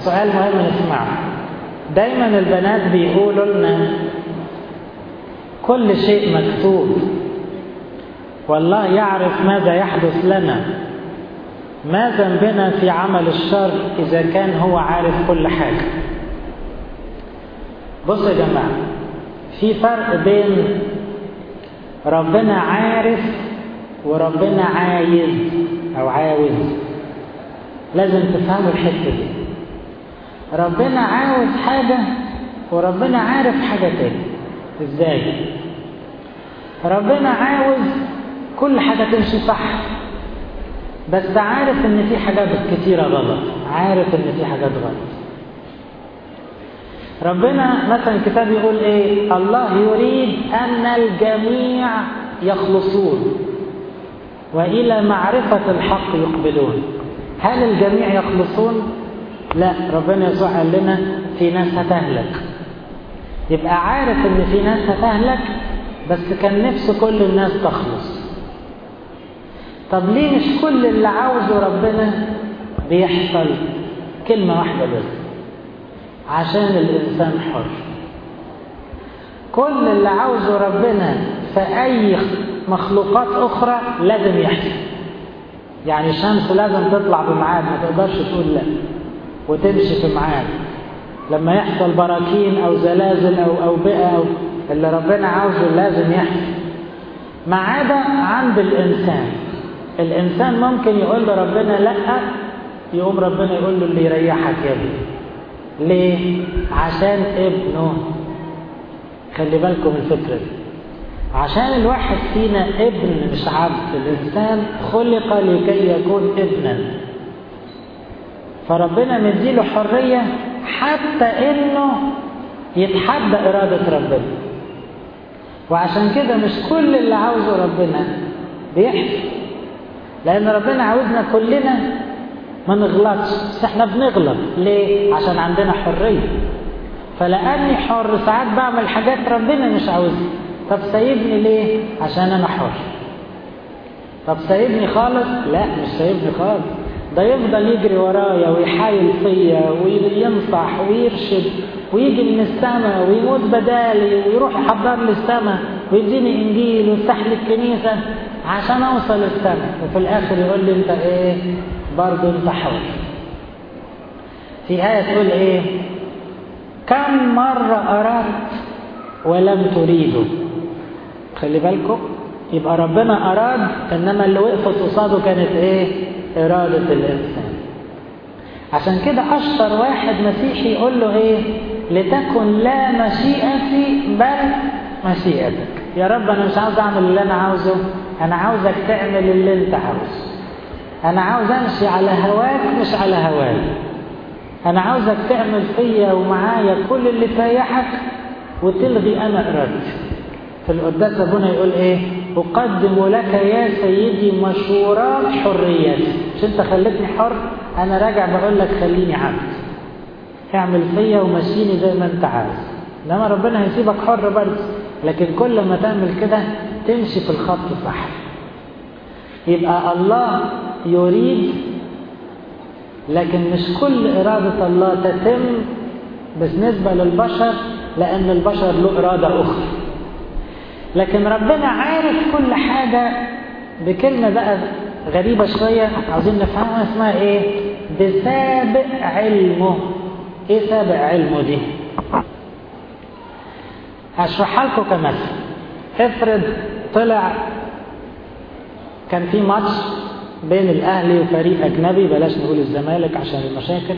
سؤال مهم نسمعه دايما البنات بيقولوا لنا كل شيء مكتوب والله يعرف ماذا يحدث لنا ما ذنبنا في عمل الشر إذا كان هو عارف كل حاجة بصوا يا جماعة في فرق بين ربنا عارف وربنا عايز أو عاوز لازم تفهموا الحتة دي ربنا عاوز حاجة وربنا عارف حاجة تاني ازاي ربنا عاوز كل حاجة تمشي صح بس عارف ان في حاجات كتيرة غلط عارف ان في حاجات غلط ربنا مثلا الكتاب يقول ايه الله يريد ان الجميع يخلصون والى معرفة الحق يقبلون هل الجميع يخلصون لا ربنا يسوع قال لنا في ناس هتهلك يبقى عارف ان في ناس هتهلك بس كان نفسه كل الناس تخلص طب ليه مش كل اللي عاوزه ربنا بيحصل كلمة واحدة بس عشان الإنسان حر كل اللي عاوزه ربنا في أي مخلوقات أخرى لازم يحصل يعني الشمس لازم تطلع بميعاد ما تقدرش تقول لا وتمشي في ميعاد لما يحصل براكين أو زلازل أو أوبئة أو اللي ربنا عاوزه لازم يحصل ما عدا عند الإنسان الإنسان ممكن يقول لربنا لأ يقوم ربنا يقول له اللي يريحك يا ابني ليه؟ عشان ابنه خلي بالكم الفكرة دي عشان الواحد فينا ابن مش عبد الإنسان خلق لكي يكون ابنا فربنا مديله حرية حتى إنه يتحدى إرادة ربنا وعشان كده مش كل اللي عاوزه ربنا بيحصل لأن ربنا عاوزنا كلنا ما نغلطش بس احنا بنغلط ليه؟ عشان عندنا حرية فلأني حر ساعات بعمل حاجات ربنا مش عاوزها طب سايبني ليه؟ عشان أنا حر طب سايبني خالص؟ لا مش سايبني خالص ده يفضل يجري ورايا ويحايل فيا وينصح ويرشد ويجي من السماء ويموت بدالي ويروح يحضر لي السماء ويديني انجيل ويفتح لي الكنيسه عشان اوصل السماء وفي الاخر يقول لي انت ايه برضه انت حر في آية تقول ايه كم مرة أردت ولم تريده خلي بالكم يبقى ربنا أراد إنما اللي وقفت قصاده كانت إيه إرادة الإنسان عشان كده أشطر واحد مسيحي يقول له إيه لتكن لا مشيئتي بل مشيئتك يا رب أنا مش عاوز أعمل اللي أنا عاوزه أنا عاوزك تعمل اللي أنت عاوزه أنا عاوز أمشي على هواك مش على هواي أنا عاوزك تعمل فيا ومعايا كل اللي تريحك وتلغي أنا إرادتي في القداس أبونا يقول إيه أقدم لك يا سيدي مشورات حريتي مش أنت خليتني حر أنا راجع بقول لك خليني عبد اعمل فيا ومشيني زي ما أنت عاوز إنما ربنا هيسيبك حر برضه لكن كل ما تعمل كده تمشي في الخط صح يبقى الله يريد لكن مش كل إرادة الله تتم بالنسبة للبشر لأن البشر له إرادة أخرى لكن ربنا عارف كل حاجة بكلمة بقى غريبة شوية عاوزين نفهمها اسمها ايه بسابق علمه ايه سابق علمه دي هشرحها لكم كمثل افرض طلع كان في ماتش بين الاهلي وفريق اجنبي بلاش نقول الزمالك عشان المشاكل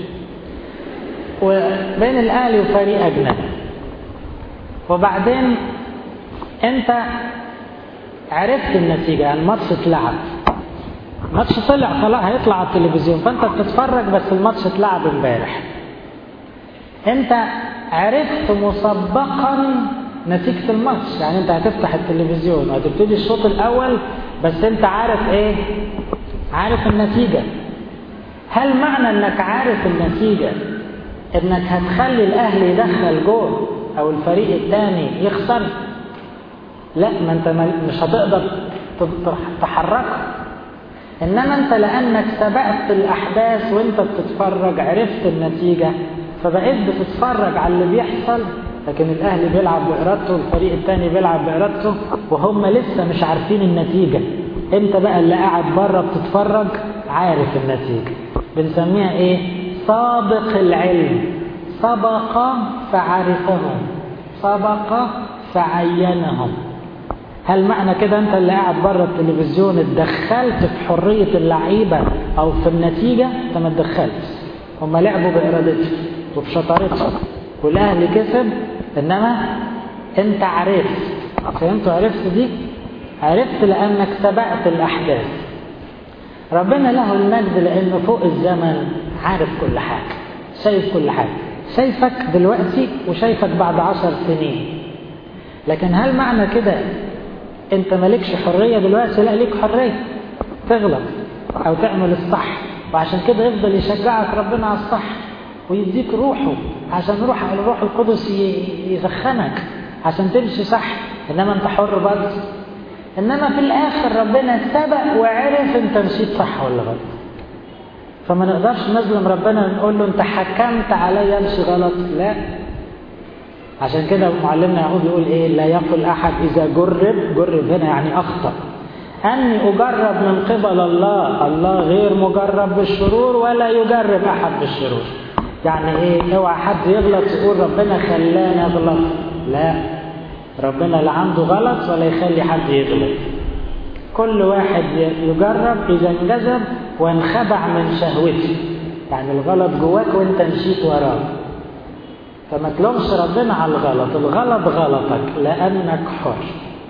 وبين الاهلي وفريق اجنبي وبعدين انت عرفت النتيجة يعني الماتش اتلعب الماتش طلع خلاص هيطلع على التلفزيون فانت بتتفرج بس الماتش اتلعب امبارح انت عرفت مسبقا نتيجة الماتش يعني انت هتفتح التلفزيون وهتبتدي الشوط الاول بس انت عارف ايه عارف النتيجة هل معنى انك عارف النتيجة انك هتخلي الاهلي يدخل جول او الفريق الثاني يخسر لا ما انت مش هتقدر تحركه إنما أنت لأنك سبقت الأحداث وأنت بتتفرج عرفت النتيجة فبقيت بتتفرج على اللي بيحصل لكن الأهلي بيلعب بإرادته والفريق الثاني بيلعب بإرادته وهم لسه مش عارفين النتيجة أنت بقى اللي قاعد بره بتتفرج عارف النتيجة بنسميها إيه؟ سابق العلم سبق فعرفهم سبق فعينهم هل معنى كده انت اللي قاعد بره التلفزيون اتدخلت في حريه اللعيبه او في النتيجه انت ما اتدخلتش هم لعبوا بارادتهم وبشطارتهم والاهلي كسب انما انت عرفت فهمت عرفت دي عرفت لانك سبقت الاحداث ربنا له المجد لانه فوق الزمن عارف كل حاجه شايف كل حاجه شايفك دلوقتي وشايفك بعد عشر سنين لكن هل معنى كده انت مالكش حريه دلوقتي لا ليك حريه تغلط او تعمل الصح وعشان كده يفضل يشجعك ربنا على الصح ويديك روحه عشان روح الروح القدس يسخنك عشان تمشي صح انما انت حر برضه انما في الاخر ربنا سبق وعرف انت مشيت صح ولا غلط فما نقدرش نظلم ربنا ونقول له انت حكمت عليا امشي غلط لا عشان كده معلمنا يعقوب يقول ايه لا يقل احد اذا جرب جرب هنا يعني اخطا اني اجرب من قبل الله الله غير مجرب بالشرور ولا يجرب احد بالشرور يعني ايه اوعى حد يغلط يقول ربنا خلاني اغلط لا ربنا لا عنده غلط ولا يخلي حد يغلط كل واحد يجرب اذا انجذب وانخدع من شهوته يعني الغلط جواك وانت مشيت وراه فما تلومش ربنا على الغلط الغلط غلطك لأنك حر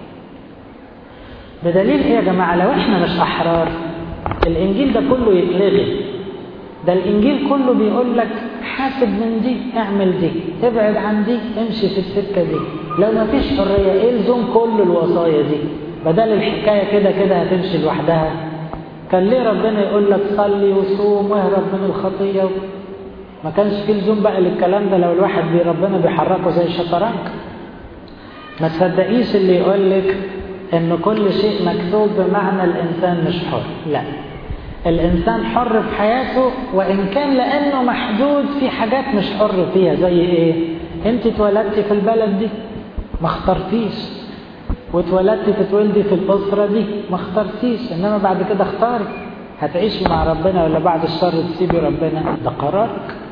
بدليل ايه يا جماعة لو احنا مش أحرار الإنجيل ده كله يتلغي ده الإنجيل كله بيقول لك حاسب من دي اعمل دي ابعد عن دي امشي في السكة دي لو ما فيش حرية الزم كل الوصايا دي بدل الحكاية كده كده هتمشي لوحدها كان ليه ربنا يقول لك صلي وصوم واهرب من الخطية ما كانش في لزوم بقى للكلام ده لو الواحد بي ربنا بيحركه زي الشطرنج ما تصدقيش اللي يقول لك ان كل شيء مكتوب بمعنى الانسان مش حر لا الانسان حر في حياته وان كان لانه محدود في حاجات مش حر فيها زي ايه انت اتولدتي في البلد دي ما اخترتيش واتولدتي تتولدي في الاسره دي ما اخترتيش انما بعد كده اختاري هتعيشي مع ربنا ولا بعد الشر تسيبي ربنا ده قرارك